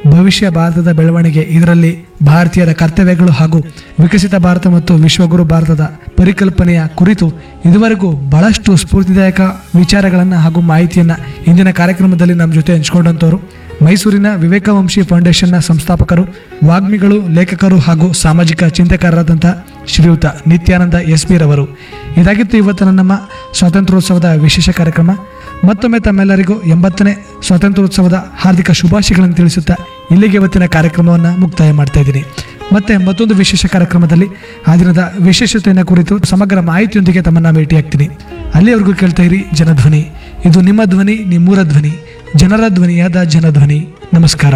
ಭವಿಷ್ಯ ಭಾರತದ ಬೆಳವಣಿಗೆ ಇದರಲ್ಲಿ ಭಾರತೀಯರ ಕರ್ತವ್ಯಗಳು ಹಾಗೂ ವಿಕಸಿತ ಭಾರತ ಮತ್ತು ವಿಶ್ವಗುರು ಭಾರತದ ಪರಿಕಲ್ಪನೆಯ ಕುರಿತು ಇದುವರೆಗೂ ಬಹಳಷ್ಟು ಸ್ಫೂರ್ತಿದಾಯಕ ವಿಚಾರಗಳನ್ನು ಹಾಗೂ ಮಾಹಿತಿಯನ್ನು ಇಂದಿನ ಕಾರ್ಯಕ್ರಮದಲ್ಲಿ ನಮ್ಮ ಜೊತೆ ಹಂಚ್ಕೊಂಡಂಥವ್ರು ಮೈಸೂರಿನ ವಿವೇಕವಂಶಿ ಫೌಂಡೇಶನ್ನ ಸಂಸ್ಥಾಪಕರು ವಾಗ್ಮಿಗಳು ಲೇಖಕರು ಹಾಗೂ ಸಾಮಾಜಿಕ ಚಿಂತಕರಾದಂತಹ ಶ್ರೀಯುತ ನಿತ್ಯಾನಂದ ಎಸ್ ರವರು ಇದಾಗಿತ್ತು ಇವತ್ತಿನ ನಮ್ಮ ಸ್ವಾತಂತ್ರ್ಯೋತ್ಸವದ ವಿಶೇಷ ಕಾರ್ಯಕ್ರಮ ಮತ್ತೊಮ್ಮೆ ತಮ್ಮೆಲ್ಲರಿಗೂ ಎಂಬತ್ತನೇ ಸ್ವಾತಂತ್ರ್ಯೋತ್ಸವದ ಹಾರ್ದಿಕ ಶುಭಾಶಯಗಳನ್ನು ತಿಳಿಸುತ್ತಾ ಇಲ್ಲಿಗೆ ಇವತ್ತಿನ ಕಾರ್ಯಕ್ರಮವನ್ನು ಮುಕ್ತಾಯ ಮಾಡ್ತಾ ಇದ್ದೀನಿ ಮತ್ತೆ ಮತ್ತೊಂದು ವಿಶೇಷ ಕಾರ್ಯಕ್ರಮದಲ್ಲಿ ಆ ದಿನದ ವಿಶೇಷತೆಯನ್ನು ಕುರಿತು ಸಮಗ್ರ ಮಾಹಿತಿಯೊಂದಿಗೆ ತಮ್ಮನ್ನ ಭೇಟಿಯಾಗ್ತೀನಿ ಅಲ್ಲಿಯವರೆಗೂ ಕೇಳ್ತಾ ಇರಿ ಜನಧ್ವನಿ ಇದು ನಿಮ್ಮ ಧ್ವನಿ ನಿಮ್ಮೂರ ಧ್ವನಿ ಜನರ ಧ್ವನಿಯಾದ ಜನಧ್ವನಿ ನಮಸ್ಕಾರ